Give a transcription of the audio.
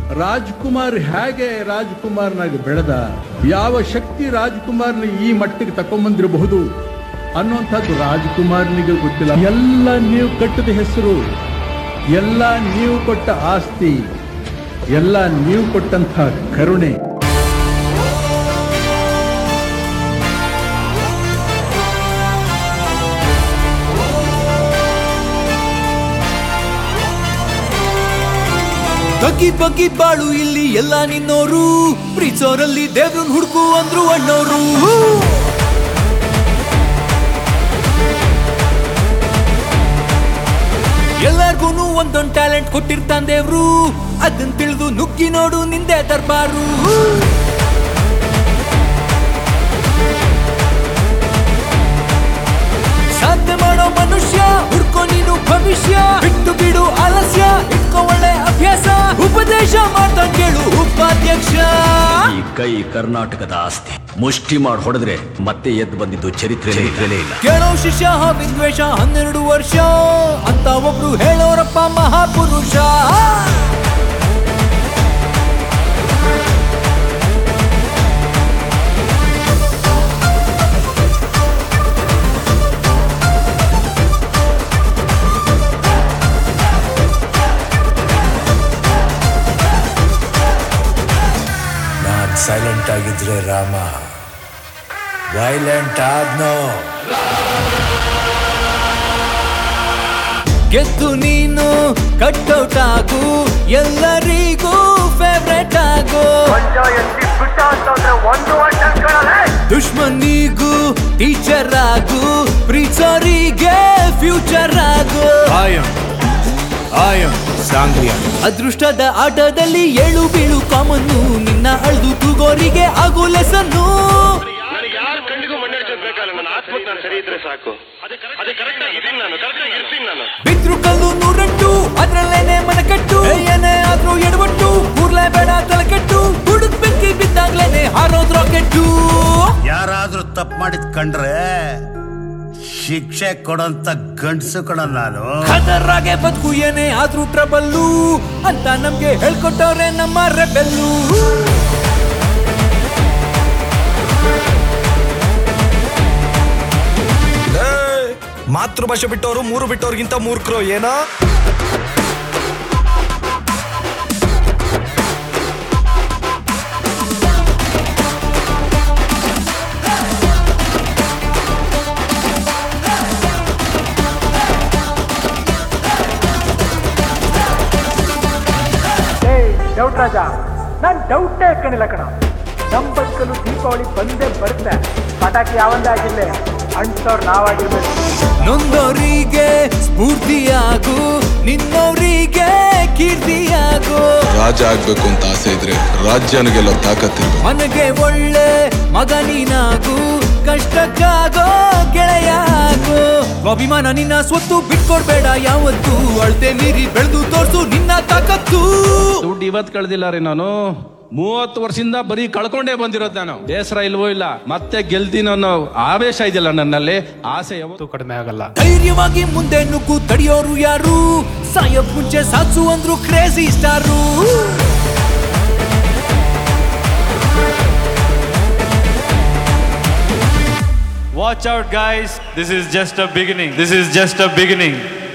ರಾಜ್ಕುಮಾರ್ ಹೇಗೆ ರಾಜ್ಕುಮಾರ್ನಾಗಿ ಬೆಳೆದ ಯಾವ ಶಕ್ತಿ ರಾಜ್ಕುಮಾರ್ನ ಈ ಮಟ್ಟಿಗೆ ತಕೊಂಬಂದಿರಬಹುದು ಅನ್ನುವಂಥದ್ದು ರಾಜ್ಕುಮಾರ್ನಿಗೆ ಗೊತ್ತಿಲ್ಲ ಎಲ್ಲ ನೀವು ಕಟ್ಟಿದ ಹೆಸರು ಎಲ್ಲ ನೀವು ಕೊಟ್ಟ ಆಸ್ತಿ ಎಲ್ಲ ನೀವು ಕೊಟ್ಟಂಥ ಕರುಣೆ ತಗ್ಗಿ ಬಗ್ಗಿ ಬಾಳು ಇಲ್ಲಿ ಎಲ್ಲ ನಿನ್ನೋರು ಪ್ರೀತಿಸೋರಲ್ಲಿ ದೇವ್ರನ್ ಹುಡುಕು ಅಂದ್ರು ಅಣ್ಣೋರು ಎಲ್ಲಾರ್ಗೂನು ಒಂದೊಂದ್ ಟ್ಯಾಲೆಂಟ್ ಕೊಟ್ಟಿರ್ತಾನ್ ದೇವ್ರು ಅದನ್ ತಿಳಿದು ನುಗ್ಗಿ ನೋಡು ನಿಂದೆ ದರ್ಬಾರು ಸಾಧ್ಯ ಮಾಡೋ ಮನುಷ್ಯ ಹುಡ್ಕೋ ನೀನು ಭವಿಷ್ಯ ಬಿಟ್ಟು ಬಿಡು ಆಲಸ್ಯ ಇಟ್ಕೋ ಒಳ್ಳೆ ಅಭ್ಯಾಸ ಉಪದೇಶ ಮಾಡ್ತಾ ಕೇಳು ಉಪಾಧ್ಯಕ್ಷ ಈ ಕೈ ಕರ್ನಾಟಕದ ಆಸ್ತಿ ಮುಷ್ಟಿ ಮಾಡಿ ಹೊಡೆದ್ರೆ ಮತ್ತೆ ಎದ್ದು ಬಂದಿದ್ದು ಚರಿತ್ರೆ ಚರಿತ್ರೆಲೇ ಇಲ್ಲ ಕೇಳೋ ಶಿಷ್ಯ ವಿದ್ವೇಷ ಹನ್ನೆರಡು ವರ್ಷ ಅಂತ ಒಬ್ರು ಹೇಳೋರಪ್ಪ ಮಹಾಪುರುಷ ನಾನ್ ಸೈಲೆಂಟ್ ಆಗಿದ್ರೆ ರಾಮ ವೈಲೆಂಟ್ ಆದ್ನೋ ಗೆದ್ದು ನೀನು ಕಟ್ಔಟ್ ಆಗು ಎಲ್ಲರಿಗೂ ಫೇವ್ರೆಟ್ ಆಗು ದುಶ್ಮನಿಗೂ ಟೀಚರ್ ಆಗು ಪ್ರೀಚರಿಗೆ ಫ್ಯೂಚರ್ ಆಗು ಆಯಂ ಆಯಂ ಸಾಂಗ್ರಿಯ ಅದೃಷ್ಟದ ಆಟದಲ್ಲಿ ಏಳು ಬೀಳು ಕಾಮನ್ನು ನಿನ್ನ ಅಳ್ದು ತೂಗೋರಿಗೆ ಆಗು ಲೆಸನ್ನು ನನಗೆ ಯಾರ ಕಣ್ಣಿಗೂ ಮಣ್ಣೆಡ್ಸೋದು ಬೇಕಲ್ಲ ನನ್ನ ಆತ್ಮಕ್ಕೆ ನಾನು ಸರಿ ಇದ್ರೆ ಸಾಕು ಅದೇ ಕರೆಕ್ಟ್ ಆಗಿ ಇದ್ದೀನಿ ನಾನು ಕರೆಕ್ಟ್ ಆಗಿ ಇರ್ತೀನಿ ನಾನು ಬಿದ್ರು ಕಲ್ಲು ನೂರಂಟು ಅದ್ರಲ್ಲೇನೆ ಮನಕಟ್ಟು ಏನೇ ಆದ್ರೂ ಎಡವಟ್ಟು ಕೂರ್ಲೇ ಬೇಡ ತಲೆಕಟ್ಟು ಹುಡುಕ್ ಬೆಂಕಿ ಬಿದ್ದಾಗ್ಲೇನೆ ಹಾರೋದ್ ರಾಕೆಟ್ಟು ಯಾರಾದ್ರೂ ತಪ್ಪು ಮಾಡಿದ್ ಕಂಡ್ರೆ ಶಿಕ್ಷೆ ಕೊಡೋಂತ ಗಂಡ್ಸು ಕಣ ನಾನು ಖತರಾಗೆ ಬದುಕು ಏನೇ ಆದ್ರೂ ಟ್ರಬಲ್ಲು ಅಂತ ನಮ್ಗೆ ಹೇಳ್ಕೊಟ್ಟವ್ರೆ ನಮ್ಮ ರೆಬೆಲ್ಲು ಮಾತೃಭಾಷೆ ಬಿಟ್ಟವರು ಮೂರು ಬಿಟ್ಟವ್ರಿಗಿಂತ ಮೂರ್ಖರು ಏನೋ ಡೌಟ್ ರಾಜ ನಾನ್ ಡೌಟೇ ಕಣಿಲ್ಲ ಕಣ ನಮ್ ಬದುಕಲು ದೀಪಾವಳಿ ಬಂದೇ ಬರುತ್ತೆ ಪಟಾಕಿ ಯಾವಂದೇ ಆಗಿರ್ಲಿ ಅಂಟೋರ್ ನಾವಾಗಿರ್ಬೇಕು ನೊಂದೋರಿಗೆ ಸ್ಫೂರ್ತಿಯಾಗು ನಿನ್ನೋರಿಗೆ ಕೀರ್ತಿಯಾಗು ರಾಜ ಆಗ್ಬೇಕು ಅಂತ ಆಸೆ ಇದ್ರೆ ರಾಜ್ಯನ ಗೆಲ್ಲೋ ತಾಕತ್ತಿರ್ಬೇಕು ಮನಗೆ ಒಳ್ಳೆ ಮಗ ನೀನಾಗು ಕಷ್ಟಕ್ಕಾಗೋ ಗೆಳೆಯ ಆಗು ಅಭಿಮಾನ ನಿನ್ನ ಸ್ವತ್ತು ಬಿಟ್ಕೊಡ್ಬೇಡ ಯಾವತ್ತು ಅಳ್ತೆ ಮೀರಿ ಬೆಳೆದು ತೋರ್ಸು ನಿನ್ನ ತಾಕತ್ತು ದುಡ್ಡು ಇವತ್ತು ಕಳ್ದಿಲ್ಲ ರೀ ನಾನು ಮೂವತ್ತು ವರ್ಷದಿಂದ ಬರೀ ಕಳ್ಕೊಂಡೇ ಬಂದಿರೋದು ನಾನು ಬೇಸರ ಇಲ್ವೋ ಇಲ್ಲ ಮತ್ತೆ ಗೆಲ್ತೀನಿ ಅನ್ನೋ ಆವೇಶ ಇದೆಯಲ್ಲ ನನ್ನಲ್ಲಿ ಆಸೆ ಯಾವತ್ತು ಕಡಿಮೆ ಆಗಲ್ಲ ಧೈರ್ಯವಾಗಿ ಮುಂದೆ ನುಗ್ಗು ತಡೆಯೋರು ಯಾರು ಸಾಯೋಕ್ ಮುಂಚೆ ಸಾತ್ಸು ಅಂದ್ರು crazy star watch out guys this is just a beginning this is just a beginning